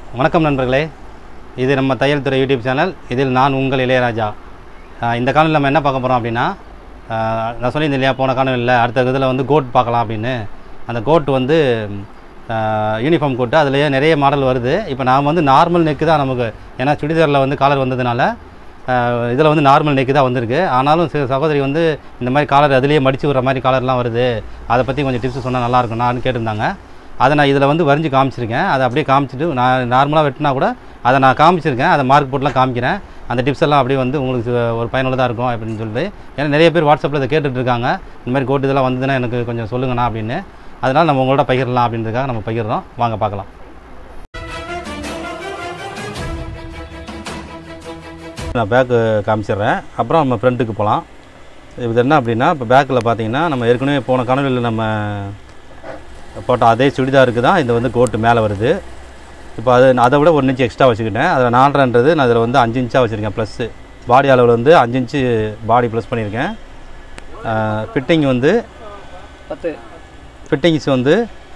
வணக்கம் நண்பர்களே இது நம்ம தையல் துறை யூடியூப் சேனல் இதில் நான் உங்கள் இளையராஜா ஆஹ் இந்த காணொலியில் நம்ம என்ன பார்க்க போகிறோம் அப்படின்னா ஆஹ் நான் சொல்லியிருந்தேன் இல்லையா போன காணொலியில் அடுத்த இதில் வந்து கோட் பார்க்கலாம் அப்படின்னு அந்த கோட் வந்து யூனிஃபார்ம் கோட்டு அதுலேயே நிறைய மாடல் வருது இப்போ நாம் வந்து நார்மல் நெக்கு தான் நமக்கு ஏன்னா சுடிதாரில் வந்து காலர் வந்ததுனால இதில் வந்து நார்மல் நெக்கு தான் வந்திருக்கு ஆனாலும் சில சகோதரி வந்து இந்த மாதிரி காலர் அதுலேயே மடித்து விடுற மாதிரி காலர்லாம் வருது அதை பற்றி கொஞ்சம் டிப்ஸ் சொன்னால் நல்லாயிருக்கும் நான் கேட்டிருந்தாங்க அதை நான் இதில் வந்து வரைஞ்சி காமிச்சிருக்கேன் அதை அப்படியே காமிச்சிட்டு நான் நார்மலாக வெட்டினா கூட அதை நான் காமிச்சிருக்கேன் அதை மார்க் போட்டுலாம் காமிக்கிறேன் அந்த டிப்ஸ் எல்லாம் அப்படியே வந்து உங்களுக்கு ஒரு பயனுள்ளதாக இருக்கும் அப்படின்னு சொல்லிட்டு ஏன்னா நிறைய பேர் வாட்ஸ்அப்பில் இதை கேட்டுட்டு இருக்காங்க இந்த மாதிரி கோட்டு இதெல்லாம் வந்ததுன்னா எனக்கு கொஞ்சம் சொல்லுங்கண்ணா அப்படின்னு அதனால் நம்ம உங்களோட பகிரலாம் அப்படின்றதுக்காக நம்ம பகிர்றோம் வாங்க பார்க்கலாம் நான் பேக்கு காமிச்சிடுறேன் அப்புறம் நம்ம ஃப்ரண்ட்டுக்கு போகலாம் இது என்ன அப்படின்னா இப்போ பேக்கில் பார்த்தீங்கன்னா நம்ம ஏற்கனவே போன கனவில் நம்ம போட்ட அதே சுடிதாருக்கு தான் இது வந்து கோட்டு மேலே வருது இப்போ அது அதை விட ஒன்று இன்ச்சு எக்ஸ்ட்ரா வச்சுக்கிட்டேன் அதில் நாலரைன்றது நான் இதில் வந்து அஞ்சு இன்ச்சாக வச்சுருக்கேன் ப்ளஸ்ஸு பாடி அளவில் வந்து அஞ்சு இன்ச்சு பாடி ப்ளஸ் பண்ணியிருக்கேன் ஃபிட்டிங் வந்து பத்து ஃபிட்டிங்ஸ் வந்து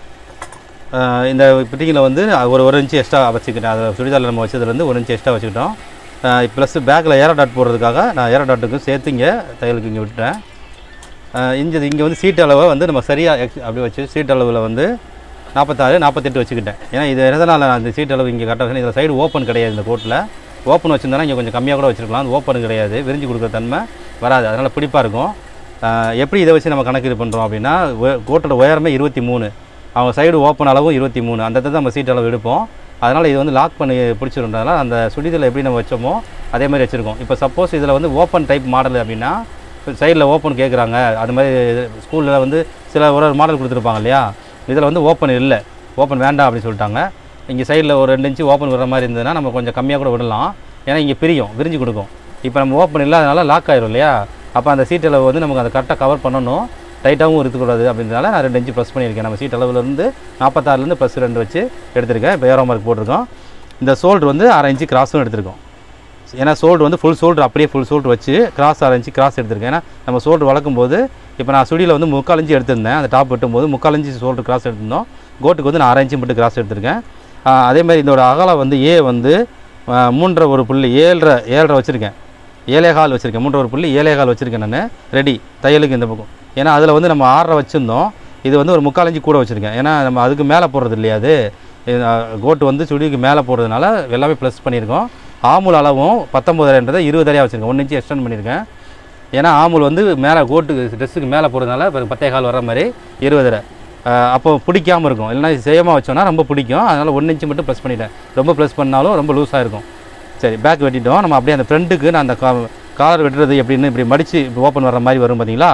ஆஹ் இந்த ஃபிட்டிங்கில் வந்து ஒரு ஒரு இன்ச்சு எக்ஸ்ட்ரா வச்சுக்கிட்டேன் அதில் சுடிதாரில் நம்ம வச்சதுலேருந்து ஒரு இன்ச்சு எக்ஸ்ட்ரா வச்சுக்கிட்டோம் ப்ளஸ் பேக்கில் ஏரோ டாட் போடுறதுக்காக நான் ஏரோ டாட்டுக்கும் சேர்த்து இங்கே தையலுக்கு இங்கே விட்டுட்டேன் ஆஹ் இங்கே இங்கே வந்து சீட் அளவை வந்து நம்ம சரியாக எக்ஸ் அப்படி வச்சு சீட் அளவில் வந்து நாற்பத்தாறு நாற்பத்தெட்டு வச்சுக்கிட்டேன் ஏன்னா இது எதனால் நான் இந்த சீட் அளவு இங்கே கரெக்டாக இதில் சைடு ஓப்பன் கிடையாது இந்த கோட்டில் ஓப்பன் வச்சுருந்தா இங்கே கொஞ்சம் கம்மியாக கூட வச்சுருக்கலாம் அது ஓப்பன் கிடையாது விரிஞ்சு கொடுக்குற தன்மை வராது அதனால் பிடிப்பாக இருக்கும் ஆஹ் எப்படி இதை வச்சு நம்ம கணக்கு இது பண்ணுறோம் அப்படின்னா உய- கோட்டோட உயரமே இருபத்தி மூணு அவங்க சைடு ஓப்பன் அளவும் இருபத்தி மூணு அந்த இடத்துல நம்ம சீட் அளவு எடுப்போம் அதனால் இது வந்து லாக் பண்ணி பிடிச்சிருன்றதுனால அந்த சுடிதில் எப்படி நம்ம வச்சோமோ அதே மாதிரி வச்சுருக்கோம் இப்போ சப்போஸ் இதில் வந்து ஓப்பன் டைப் மாடல் அப்படின்னா சைடில் ஓப்பன் கேட்குறாங்க அது மாதிரி ஸ்கூலில் வந்து சில ஒரு ஒரு மாடல் கொடுத்துருப்பாங்க இல்லையா இதில் வந்து ஓப்பன் இல்லை ஓப்பன் வேண்டாம் அப்படின்னு சொல்லிட்டாங்க இங்கே சைடில் ஒரு ரெண்டு இன்ச்சு ஓப்பன் வர மாதிரி இருந்ததுன்னா நம்ம கொஞ்சம் கம்மியாக கூட விடலாம் ஏன்னா இங்கே பிரியும் விரிஞ்சு கொடுக்கும் இப்போ நம்ம ஓப்பன் இல்லாதனால லாக் ஆயிரும் இல்லையா அப்போ அந்த சீட் அளவு வந்து நமக்கு அதை கரெக்டாக கவர் பண்ணணும் டைட்டாகவும் இருக்கக்கூடாது அப்படின்றனால நான் ரெண்டு இன்ச்சு ப்ளஸ் பண்ணியிருக்கேன் நம்ம சீட் அளவுலேருந்து நாற்பத்தாறுலேருந்து ப்ளஸ் ரெண்டு வச்சு எடுத்திருக்கேன் இப்போ ஏரோ மார்க் போட்டிருக்கோம் இந்த சோல்டர் வந்து அரை இன்ச்சு கிராஸும் எடுத்திருக்கோம் ஏன்னா சோல்டர் வந்து ஃபுல் சோல்டர் அப்படியே ஃபுல் சோல்டர் வச்சு கிராஸ் அரை இன்ச்சு கிராஸ் எடுத்திருக்கேன் ஏன்னா நம்ம சோல்டர் வளர்க்கும் போது இப்போ நான் சுடியில் வந்து முக்கால் இன்ச்சு எடுத்திருந்தேன் அந்த டாப் வெட்டும்போது முக்கால் இன்ச்சு சோல்டர் கிராஸ் எடுத்திருந்தோம் கோட்டுக்கு வந்து நான் அரை இன்ச்சு மட்டும் கிராஸ் எடுத்திருக்கேன் ஆஹ் அதே மாதிரி இதோட அகலம் வந்து ஏ வந்து ஆஹ் மூன்றரை ஒரு புள்ளி ஏழரை ஏழரை வச்சுருக்கேன் ஏழே கால் வச்சுருக்கேன் மூன்றரை ஒரு புள்ளி ஏழே கால் வச்சுருக்கேன் நான் ரெடி தையலுக்கு இந்த பக்கம் ஏன்னா அதில் வந்து நம்ம ஆறரை வச்சுருந்தோம் இது வந்து ஒரு முக்கால் இன்ச்சு கூட வச்சுருக்கேன் ஏன்னா நம்ம அதுக்கு மேலே போடுறது இல்லையா அது இது, ஆஹ் கோட்டு வந்து சுடிக்கு மேலே போடுறதுனால எல்லாமே ப்ளஸ் பண்ணியிருக்கோம் ஆமுல் அளவும் பத்தொம்பதுன்றதை இருபதரையாக வச்சுருக்கேன் ஒன்று இன்ச்சு எக்ஸ்டெண்ட் பண்ணியிருக்கேன் ஏன்னா ஆமுல் வந்து மேலே கோட்டு ட்ரெஸ்ஸுக்கு மேலே போடுறதுனால இப்போ பத்தே கால் வர மாதிரி இருபதரை அப்போ பிடிக்காமல் இருக்கும் இல்லைன்னா சேமாக வச்சோன்னா ரொம்ப பிடிக்கும் அதனால் ஒன்று இன்ச்சு மட்டும் ப்ளஸ் பண்ணிட்டேன் ரொம்ப ப்ளஸ் பண்ணாலும் ரொம்ப லூஸாக இருக்கும் சரி பேக் வெட்டிட்டோம் நம்ம அப்படியே அந்த ஃப்ரண்ட்டுக்கு நான் அந்த கா காலர் வெட்டுறது எப்படின்னு இப்படி மடித்து இப்படி ஓப்பன் வர மாதிரி வரும் பார்த்தீங்களா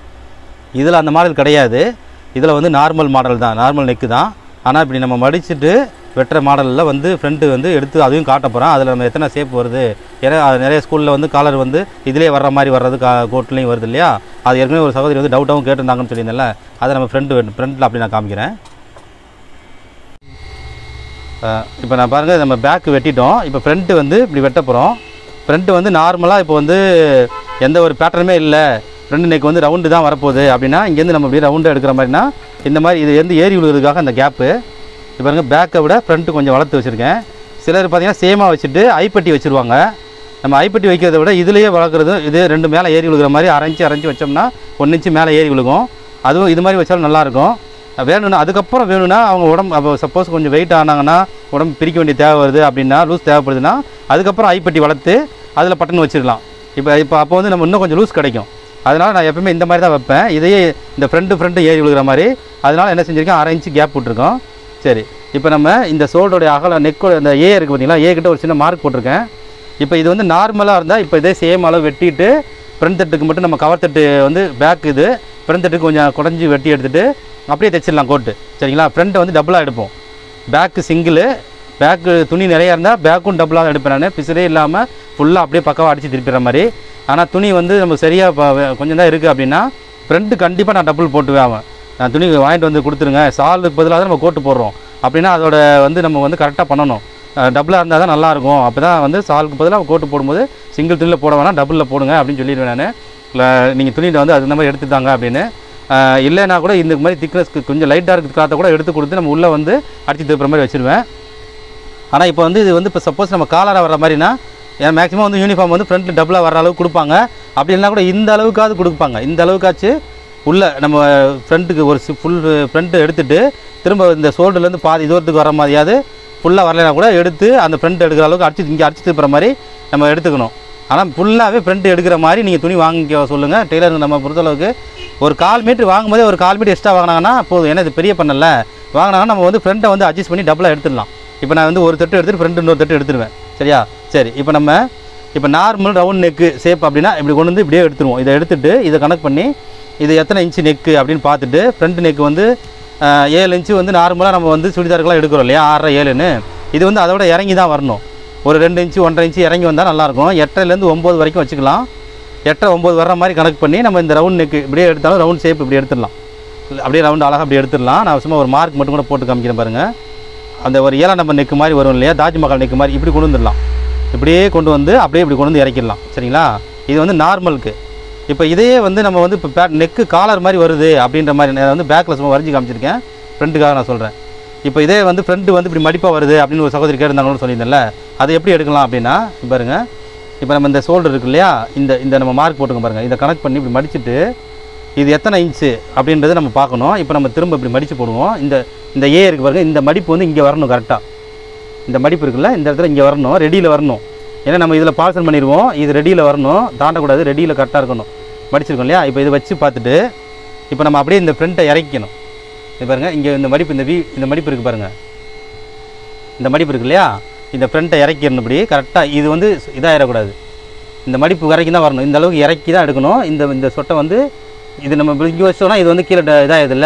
இதில் அந்த மாடல் கிடையாது இதில் வந்து நார்மல் மாடல் தான் நார்மல் நெக்கு தான் ஆனால் இப்படி நம்ம மடிச்சுட்டு வெட்டுற மாடலில் வந்து ஃப்ரண்ட்டு வந்து எடுத்து அதையும் காட்ட போகிறோம் அதில் நம்ம எத்தனை ஷேப் வருது ஏன்னா அது நிறைய ஸ்கூலில் வந்து காலர் வந்து இதிலே வர்ற மாதிரி வர்றது கா கோட்லேயும் வருது இல்லையா அது ஏற்கனவே ஒரு சகோதரி வந்து டவுட்டாகவும் கேட்டிருந்தாங்கன்னு சொல்லியிருந்தேன்ல அதை நம்ம ஃப்ரண்ட் ஃப்ரண்ட்டில் அப்படி நான் காமிக்கிறேன் இப்போ நான் பாருங்கள் நம்ம பேக்கு வெட்டிட்டோம் இப்போ ஃப்ரண்ட்டு வந்து இப்படி வெட்ட போகிறோம் ஃப்ரண்ட்டு வந்து நார்மலாக இப்போ வந்து எந்த ஒரு பேட்டர்னுமே இல்லை ஃப்ரண்ட் நெக் வந்து ரவுண்டு தான் வரப்போகுது அப்படின்னா இங்கேருந்து நம்ம அப்படியே ரவுண்டு எடுக்கிற மாதிரினா இந்த மாதிரி இது வந்து ஏறி விழுகிறதுக்காக அந்த கேப்பு இப்போ பாருங்க பேக்கை விட ஃப்ரண்ட்டு கொஞ்சம் வளர்த்து வச்சுருக்கேன் சிலர் பார்த்தீங்கன்னா சேமாக வச்சுட்டு ஐப்பட்டி வச்சுருவாங்க நம்ம ஐப்பட்டி வைக்கிறத விட இதுலேயே வளர்க்குறது இது ரெண்டு மேலே ஏறி விழுகிற மாதிரி அரைஞ்சி அரைஞ்சி வச்சோம்னா ஒன்று இன்ச்சு மேலே ஏறி விழுகும் அதுவும் இது மாதிரி வச்சாலும் நல்லாயிருக்கும் வேணும்னா அதுக்கப்புறம் வேணும்னா அவங்க உடம்பு அப்போ சப்போஸ் கொஞ்சம் வெயிட் ஆனாங்கன்னா உடம்பு பிரிக்க வேண்டிய தேவை வருது அப்படின்னா லூஸ் தேவைப்படுதுன்னா அதுக்கப்புறம் ஐப்பட்டி வளர்த்து அதில் பட்டன் வச்சிடலாம் இப்போ இப்போ அப்போ வந்து நம்ம இன்னும் கொஞ்சம் லூஸ் கிடைக்கும் அதனால் நான் எப்பவுமே இந்த மாதிரி தான் வைப்பேன் இதையே இந்த ஃப்ரண்ட்டு ஃப்ரண்ட்டு ஏறி விழுகிற மாதிரி அதனால் என்ன செஞ்சுருக்கேன் அரை இன்ச்சு கேப் விட்ருக்கோம் சரி இப்போ நம்ம இந்த சோல்டோடைய அகல நெக்கோட இந்த ஏ இருக்குது பார்த்தீங்களா ஏ கிட்ட ஒரு சின்ன மார்க் போட்டிருக்கேன் இப்போ இது வந்து நார்மலாக இருந்தால் இப்போ இதே சேம் அளவு வெட்டிட்டு ஃப்ரண்ட் தட்டுக்கு மட்டும் நம்ம கவர் தட்டு வந்து பேக் இது ஃப்ரண்ட் தட்டுக்கு கொஞ்சம் குடஞ்சி வெட்டி எடுத்துட்டு அப்படியே தைச்சிடலாம் கோட்டு சரிங்களா ஃப்ரண்ட்டை வந்து டபுளாக எடுப்போம் பேக்கு சிங்கிளு பேக்கு துணி நிறையா இருந்தால் பேக்கும் டபுளாக எடுப்பேன் நான் பிசரே இல்லாமல் ஃபுல்லாக அப்படியே பக்கவாக அடித்து திருப்பிற மாதிரி ஆனால் துணி வந்து நம்ம சரியாக கொஞ்சம் தான் இருக்குது அப்படின்னா ஃப்ரண்ட்டு கண்டிப்பாக நான் டபுள் போட்டுவேன் அவன் நான் துணி வாங்கிட்டு வந்து கொடுத்துருங்க சாலுக்கு பதிலாக தான் நம்ம கோட்டு போடுறோம் அப்படின்னா அதோட வந்து நம்ம வந்து கரெக்டாக பண்ணணும் டபுளாக இருந்தால் தான் நல்லாயிருக்கும் அப்போ தான் வந்து சாலுக்கு பதிலாக கோட்டு போடும்போது சிங்கிள் துணியில் போட வேணாம் டபுளில் போடுங்க அப்படின்னு சொல்லிடுவேன் நான் இல்லை நீங்கள் துணியில் வந்து அது இந்த மாதிரி எடுத்துட்டாங்க அப்படின்னு ஆஹ் இல்லைன்னா கூட இந்த மாதிரி திக்னஸ்க்கு கொஞ்சம் லைட்டாக இருக்க கிளாத்தை கூட எடுத்து கொடுத்து நம்ம உள்ளே வந்து அடித்து திருப்புற மாதிரி வச்சுருவேன் ஆனால் இப்போ வந்து இது வந்து இப்போ சப்போஸ் நம்ம காலராக வர மாதிரினா ஏன்னா மேக்ஸிமம் வந்து யூனிஃபார்ம் வந்து ஃப்ரண்ட்டில் டபுளாக வர அளவுக்கு கொடுப்பாங்க அப்படி இல்லைனா கூட இந்த அளவுக்காவது கொடுப்பாங்க இந்த அளவுக்காச்சு உள்ள நம்ம ஃப்ரண்ட்டுக்கு ஒரு ஃபுல் ஃப்ரண்ட்டு எடுத்துட்டு திரும்ப இந்த ஷோல்டர்லேருந்து பாதி தூரத்துக்கு வர மாதிரியாவது ஃபுல்லாக வரலைனா கூட எடுத்து அந்த ஃப்ரண்ட் எடுக்கிற அளவுக்கு அடிச்சு இங்கே அடிச்சு திருப்புற மாதிரி நம்ம எடுத்துக்கணும் ஆனால் ஃபுல்லாகவே ஃப்ரண்ட் எடுக்கிற மாதிரி நீங்கள் துணி வாங்கிக்க சொல்லுங்கள் டெய்லருங்க நம்ம பொறுத்தளவுக்கு ஒரு கால் மீட்டர் வாங்கும்போதே ஒரு கால் மீட்டர் எக்ஸ்ட்ரா வாங்கினாங்கன்னா போதும் ஏன்னா இது பெரிய பண்ணல வாங்கினாங்கன்னா நம்ம வந்து ஃப்ரண்ட்டை வந்து அட்ஜஸ்ட் பண்ணி டபுளாக எடுத்துடலாம் இப்போ நான் வந்து ஒரு தட்டு எடுத்துட்டு ஃப்ரண்ட் இன்னொரு தட்டு எடுத்துருவேன் சரியா சரி இப்போ நம்ம இப்போ நார்மல் ரவுண்ட் நெக்கு ஷேப் அப்படின்னா இப்படி கொண்டு வந்து இப்படியே எடுத்துருவோம் இதை எடுத்துட்டு இதை கனெக்ட் பண்ணி இது எத்தனை இன்ச்சு நெக்கு அப்படின்னு பார்த்துட்டு ஃப்ரண்ட் நெக் வந்து ஆஹ், ஏழு இன்ச்சு வந்து நார்மலாக நம்ம வந்து சுடிதாருக்கெல்லாம் எடுக்கிறோம் இல்லையா ஆறரை ஏழுன்னு இது வந்து அதோட இறங்கி தான் வரணும் ஒரு ரெண்டு இன்ச்சு ஒன்றரை இன்ச்சு இறங்கி வந்தால் நல்லாயிருக்கும் எட்டரைலேருந்து ஒம்பது வரைக்கும் வச்சுக்கலாம் எட்டரை ஒம்பது வர்ற மாதிரி கனெக்ட் பண்ணி நம்ம இந்த ரவுண்ட் நெக்கு இப்படியே எடுத்தாலும் ரவுண்ட் ஷேப் இப்படி எடுத்துடலாம் அப்படியே ரவுண்ட் அழகாக அப்படி எடுத்துடலாம் நான் சும்மா ஒரு மார்க் மட்டும் கூட போட்டு காமிக்கிறேன் பாருங்கள் அந்த ஒரு ஏழாம் நம்பர் நெக்கு மாதிரி வரும் இல்லையா தாஜ்மஹால் நெக்கு மாதிரி இப்படி கொண்டு வந்துடலாம் இப்படியே கொண்டு வந்து அப்படியே இப்படி கொண்டு வந்து இறக்கிடலாம் சரிங்களா இது வந்து நார்மலுக்கு இப்போ இதையே வந்து நம்ம வந்து இப்போ பே நெக்கு காலர் மாதிரி வருது அப்படின்ற மாதிரி நான் வந்து பேக்கில் சும்மா வரைஞ்சி காமிச்சிருக்கேன் ஃப்ரெண்டுக்காக நான் சொல்கிறேன் இப்போ இதே வந்து ஃப்ரெண்டு வந்து இப்படி மடிப்பாக வருது அப்படின்னு ஒரு சகோதரி கேட்டிருந்தாங்கன்னு சொல்லியிருந்தேன்ல அது எப்படி எடுக்கலாம் அப்படின்னா இப்ப பாருங்க இப்போ நம்ம இந்த ஷோல்டர் இருக்கு இல்லையா இந்த இந்த நம்ம மார்க் போட்டுங்க பாருங்கள் இதை கனெக்ட் பண்ணி இப்படி மடிச்சிட்டு இது எத்தனை இன்ச்சு அப்படின்றத நம்ம பார்க்கணும் இப்போ நம்ம திரும்ப இப்படி மடித்து போடுவோம் இந்த இந்த ஏ இருக்கு பாருங்க இந்த மடிப்பு வந்து இங்கே வரணும் கரெக்டாக இந்த மடிப்பு இருக்குல்ல இந்த இடத்துல இங்கே வரணும் ரெடியில் வரணும் ஏன்னா நம்ம இதில் பார்சல் பண்ணிடுவோம் இது ரெடியில் வரணும் தாண்டக்கூடாது ரெடியில் கரெக்டாக இருக்கணும் மடிச்சிருக்கோம் இல்லையா இப்போ இதை வச்சு பார்த்துட்டு இப்போ நம்ம அப்படியே இந்த ஃப்ரண்ட்டை இறக்கிக்கணும் இது பாருங்க இங்கே இந்த மடிப்பு இந்த வி இந்த மடிப்பு இருக்குது பாருங்க இந்த மடிப்பு இருக்கு இல்லையா இந்த ஃப்ரண்ட்டை இறக்கிடணும் இப்படி கரெக்டாக இது வந்து இதாகிடக்கூடாது இந்த மடிப்பு வரைக்கும் தான் வரணும் இந்த அளவுக்கு இறக்கி தான் எடுக்கணும் இந்த இந்த சொட்டை வந்து இது நம்ம இப்படி இங்கே வச்சோம்னா இது வந்து கீழே ட- இதாகுதுல்ல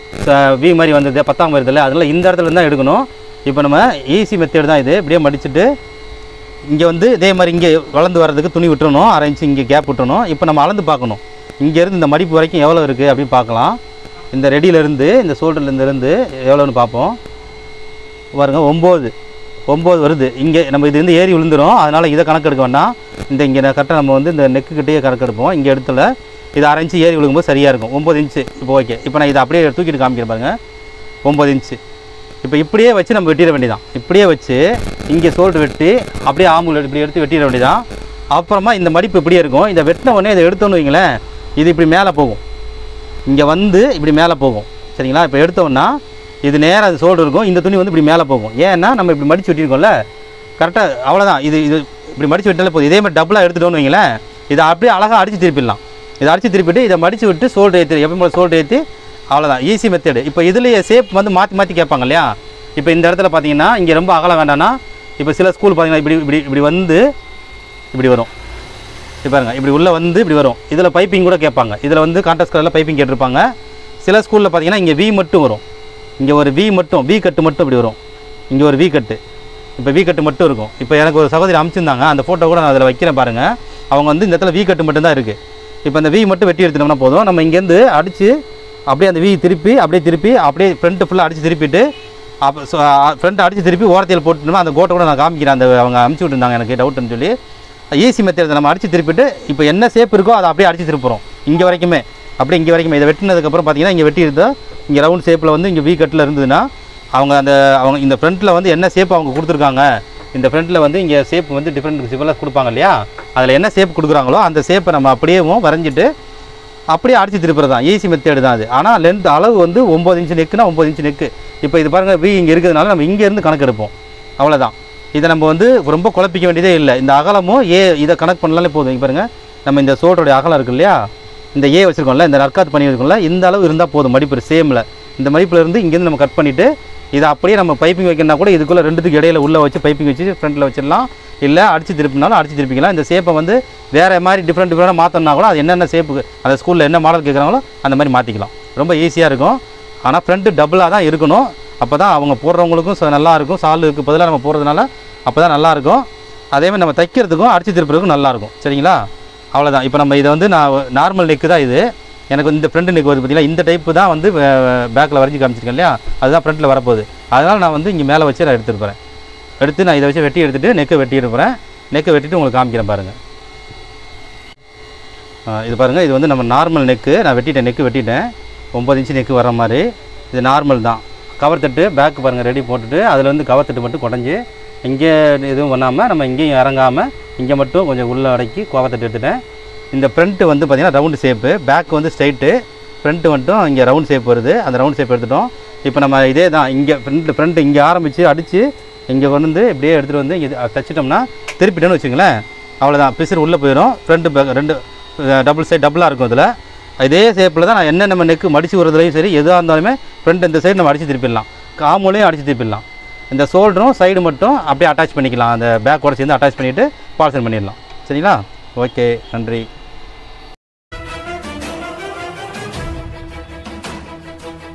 ச- வி மாதிரி வந்தது பத்தாம் வருதுல்ல அதனால இந்த இடத்துல இருந்து தான் எடுக்கணும் இப்போ நம்ம ஈஸி மெத்தேடு தான் இது இப்படியே மடிச்சுட்டு இங்கே வந்து இதே மாதிரி இங்கே வளர்ந்து வர்றதுக்கு துணி விட்டுறணும் அரை இன்ச்சு இங்கே கேப் விட்டுறணும் இப்போ நம்ம அளந்து பார்க்கணும் இங்கேருந்து இந்த மடிப்பு வரைக்கும் எவ்வளோ இருக்குது அப்படின்னு பார்க்கலாம் இந்த ரெடியிலேருந்து இந்த ஷோல்டர்லேருந்து இருந்து எவ்வளோன்னு பார்ப்போம் பாருங்க ஒம்பது ஒம்பது வருது இங்கே நம்ம இது வந்து ஏறி விழுந்துரும் அதனால் இதை கணக்கு எடுக்க வேண்டாம் இந்த இங்கே கரெக்டாக நம்ம வந்து இந்த நெக்கு கிட்டேயே கணக்கு எடுப்போம் இங்கே இடத்துல இது அரை இன்ச்சு ஏறி விழுகும்போது சரியாக இருக்கும் ஒம்பது இன்ச்சு இப்போ ஓகே இப்போ நான் இதை அப்படியே தூக்கிட்டு காமிக்கிறேன் பாருங்க ஒம்பது இன்ச்சு இப்போ இப்படியே வச்சு நம்ம வெட்டிட வேண்டியதான் இப்படியே வச்சு இங்கே சோல்டு வெட்டி அப்படியே ஆம்புல் இப்படி எடுத்து வெட்டிட வேண்டியதான் அப்புறமா இந்த மடிப்பு இப்படியே இருக்கும் இதை வெட்டின உடனே இதை எடுத்தோன்னு வைங்களேன் இது இப்படி மேலே போகும் இங்கே வந்து இப்படி மேலே போகும் சரிங்களா இப்போ எடுத்தோம்னா இது நேராக அது சோல்டு இருக்கும் இந்த துணி வந்து இப்படி மேலே போகும் ஏன்னா நம்ம இப்படி மடிச்சு வெட்டியிருக்கோம்ல கரெக்டாக அவ்வளோதான் இது இது இப்படி மடிச்சு விட்டாலே போதும் இதே மாதிரி டபுளாக எடுத்துட்டோம்னு வைங்களேன் இதை அப்படியே அழகாக அடித்து திருப்பிடலாம் இதை அடித்து திருப்பிட்டு இதை மடிச்சு விட்டு சோல்டு ஏற்றி எப்பயும் போல சோல்டு ஏற்றி அவ்வளோதான் ஈஸி மெத்தேடு இப்போ இதுலேயே ஷேப் வந்து மாற்றி மாற்றி கேட்பாங்க இல்லையா இப்போ இந்த இடத்துல பார்த்தீங்கன்னா இங்கே ரொம்ப அகலம் வேண்டாம்னா இப்போ சில ஸ்கூல் பார்த்தீங்கன்னா இப்படி இப்படி இப்படி வந்து இப்படி வரும் இப்போ பாருங்க இப்படி உள்ளே வந்து இப்படி வரும் இதில் பைப்பிங் கூட கேட்பாங்க இதில் வந்து கான்ட்ராஸ்ட் கலரில் பைப்பிங் கேட்டிருப்பாங்க சில ஸ்கூலில் பார்த்தீங்கன்னா இங்கே வி மட்டும் வரும் இங்கே ஒரு வி மட்டும் வி கட்டு மட்டும் இப்படி வரும் இங்கே ஒரு வி கட்டு இப்போ வி கட்டு மட்டும் இருக்கும் இப்போ எனக்கு ஒரு சகோதரி அனுப்பிச்சிருந்தாங்க அந்த ஃபோட்டோ கூட நான் அதில் வைக்கிறேன் பாருங்கள் அவங்க வந்து இந்த இடத்துல வி கட்டு மட்டும்தான் இருக்குது இப்போ அந்த வி மட்டும் வெட்டி எடுத்துட்டோம்னா போதும் நம்ம இங்கேருந்து அடித்து அப்படியே அந்த வி திருப்பி அப்படியே திருப்பி அப்படியே ஃப்ரண்ட்டு ஃபுல்லாக அடித்து திருப்பிட்டு அப்போ ஃப்ரண்ட் அடித்து திருப்பி ஓரத்தில் போட்டுனோமா அந்த கோட்டை கூட நான் காமிக்கிறேன் அந்த அவங்க அமுச்சு விட்டுருந்தாங்க எனக்கு டவுட்டுன்னு சொல்லி ஈஸி மெத்தட் நம்ம அடித்து திருப்பிட்டு இப்போ என்ன ஷேப் இருக்கோ அதை அப்படியே அடித்து திருப்புறோம் இங்கே வரைக்குமே அப்படியே இங்கே வரைக்குமே இதை வெட்டினதுக்கப்புறம் பார்த்தீங்கன்னா இங்கே வெட்டி இருந்தால் இங்கே ரவுண்ட் ஷேப்பில் வந்து இங்கே வி கட்டில் இருந்ததுன்னா அவங்க அந்த அவங்க இந்த ஃப்ரண்ட்டில் வந்து என்ன ஷேப் அவங்க கொடுத்துருக்காங்க இந்த ஃப்ரண்ட்டில் வந்து இங்கே ஷேப் வந்து டிஃப்ரெண்ட் ஷேப்பெல்லாம் கொடுப்பாங்க இல்லையா அதில் என்ன ஷேப் கொடுக்குறாங்களோ அந்த ஷேப்பை நம்ம அப்படியேவும் வரைஞ்சிட்டு அப்படியே அடிச்சு திருப்புறது தான் ஈஸி மெத்தேடு தான் அது ஆனால் லென்த் அளவு வந்து ஒம்பது இன்ச்சு நெக்குனா ஒம்பது இன்ச்சு நெக்கு இப்போ இது பாருங்கள் வி இங்கே இருக்கிறதுனால நம்ம இங்கேருந்து கணக்கு எடுப்போம் அவ்வளோதான் இதை நம்ம வந்து ரொம்ப குழப்பிக்க வேண்டியதே இல்லை இந்த அகலமும் ஏ இதை கணக்கு பண்ணலாலே போதும் இங்க பாருங்க நம்ம இந்த சோட்டோடைய அகலம் இருக்கு இல்லையா இந்த ஏ வச்சுருக்கோம்ல இந்த நற்காத்து பண்ணி இருக்கோம்ல இந்த அளவு இருந்தால் போதும் மடிப்பு சேமில் இந்த மடிப்புல இருந்து இங்கேருந்து நம்ம கட் பண்ணிவிட்டு இதை அப்படியே நம்ம பைப்பிங் வைக்கணும்னா கூட இதுக்குள்ளே ரெண்டுத்துக்கு இடையில உள்ளே வச்சு பைப்பிங் வச்சு ஃப்ரண்ட்டில் வச்சிடலாம் இல்லை அடிச்சு திருப்பினாலும் அடிச்சு திருப்பிக்கலாம் இந்த ஷேப்பை வந்து வேறு மாதிரி டிஃப்ரெண்ட் டிஃப்ரெண்டாக மாற்றணும்னா கூட அது என்னென்ன ஷேப்புக்கு அந்த ஸ்கூலில் என்ன மாடல் கேட்குறாங்களோ அந்த மாதிரி மாற்றிக்கலாம் ரொம்ப ஈஸியாக இருக்கும் ஆனால் ஃப்ரண்ட்டு டபுளாக தான் இருக்கணும் அப்போ தான் அவங்க போடுறவங்களுக்கும் ச- நல்லா இருக்கும் சாலுக்கு பதிலாக நம்ம போடுறதுனால அப்போ தான் நல்லாயிருக்கும் அதேமாதிரி நம்ம தைக்கிறதுக்கும் அடிச்சு திருப்புறதுக்கும் நல்லாயிருக்கும் சரிங்களா அவ்வளோதான் இப்போ நம்ம இதை வந்து நான் நார்மல் நெக்கு தான் இது எனக்கு இந்த ஃப்ரண்ட் நெக் வருது பார்த்தீங்களா இந்த டைப்பு தான் வந்து பேக்கில் வரைஞ்சி காமிச்சிருக்கேன் இல்லையா அதுதான் ஃப்ரண்ட்டில் வரப்போகுது அதனால் நான் வந்து இங்கே மேலே வச்சு நான் எடுத்துருப்பேன் எடுத்து நான் இதை வச்சு வெட்டி எடுத்துகிட்டு நெக்கை வெட்டி எடுப்பேன் நெக்கை வெட்டிட்டு உங்களுக்கு காமிக்கிறேன் பாருங்கள் இது பாருங்கள் இது வந்து நம்ம நார்மல் நெக்கு நான் வெட்டிட்டேன் நெக்கு வெட்டிட்டேன் ஒம்பது இன்ச்சு நெக்கு வர மாதிரி இது நார்மல் தான் கவர் தட்டு பேக் பாருங்கள் ரெடி போட்டுட்டு அதில் வந்து கவர் தட்டு மட்டும் குடஞ்சி இங்கே எதுவும் பண்ணாமல் நம்ம இங்கேயும் இறங்காமல் இங்கே மட்டும் கொஞ்சம் உள்ளே அடக்கி கோவத்தட்டு எடுத்துட்டேன் இந்த ஃப்ரண்ட்டு வந்து பார்த்திங்கன்னா ரவுண்டு ஷேப்பு பேக் வந்து ஸ்ட்ரைட்டு ஃப்ரண்ட்டு மட்டும் இங்கே ரவுண்ட் ஷேப் வருது அந்த ரவுண்ட் ஷேப் எடுத்துட்டோம் இப்போ நம்ம இதே தான் இங்கே ஃப்ரண்ட் ஃப்ரண்ட் இங்கே ஆரம்பித்து அடித்து இங்கே கொண்டு வந்து இப்படியே எடுத்துகிட்டு வந்து இங்கே தச்சிட்டோம்னா திருப்பிட்டோன்னு வச்சுங்களேன் அவ்வளோதான் பிசிறு உள்ளே போயிடும் ஃப்ரண்ட் பேக் ரெண்டு டபுள் சைடு டபுளாக இருக்கும் இதில் இதே ஷேப்பில் தான் நான் என்ன நம்ம நெக்கு மடிச்சு விடுறதுலையும் சரி எதுவாக இருந்தாலுமே ஃப்ரண்ட் இந்த சைடு நம்ம அடித்து திருப்பிடலாம் காமூலையும் அடித்து திருப்பிடலாம் இந்த ஷோல்டரும் சைடு மட்டும் அப்படியே அட்டாச் பண்ணிக்கலாம் அந்த பேக்கோட சேர்ந்து அட்டாச் பண்ணிவிட்டு பார்சல் பண்ணிடலாம் சரிங்களா ஓகே நன்றி